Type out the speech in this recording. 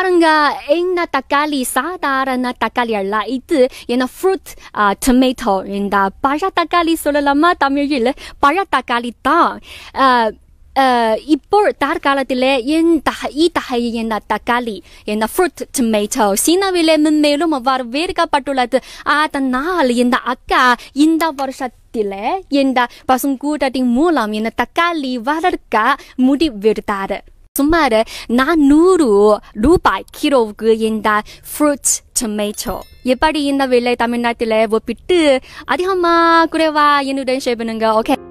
பாருங்க இந்த தக்காளி சாதாரண தக்காளி அல்ல இது என்ன ஃப்ரூட் டொமேட்டோ இந்த பழ தக்காளி சொல்லலாமா தமிழில் பழ தக்காளி தான் அஹ், அஹ், இப்போ தற்காலத்தில் இந்த இத்தகைய இந்த தக்காளி இந்த ஃப்ரூட் டொமேட்டோ சீனாவில் மேலும் வரவேற்கப்பட்டுள்ளது அதனால் இந்த அக்கா இந்த வருஷத்தில் இந்த பசுங்கூட்டத்தின் மூலம் இந்த தக்காளி வளர்க்க முடிவெடுத்தார் சுமார் நானூறு ரூபாய் கிலோவுக்கு இந்த ஃப்ரூட்ஸ் டொமேட்டோ எப்படி இந்த விலை தமிழ்நாட்டில் ஒப்பிட்டு அதிகமாக குறைவா என்னுடன் ஷேர் பண்ணுங்க ஓகே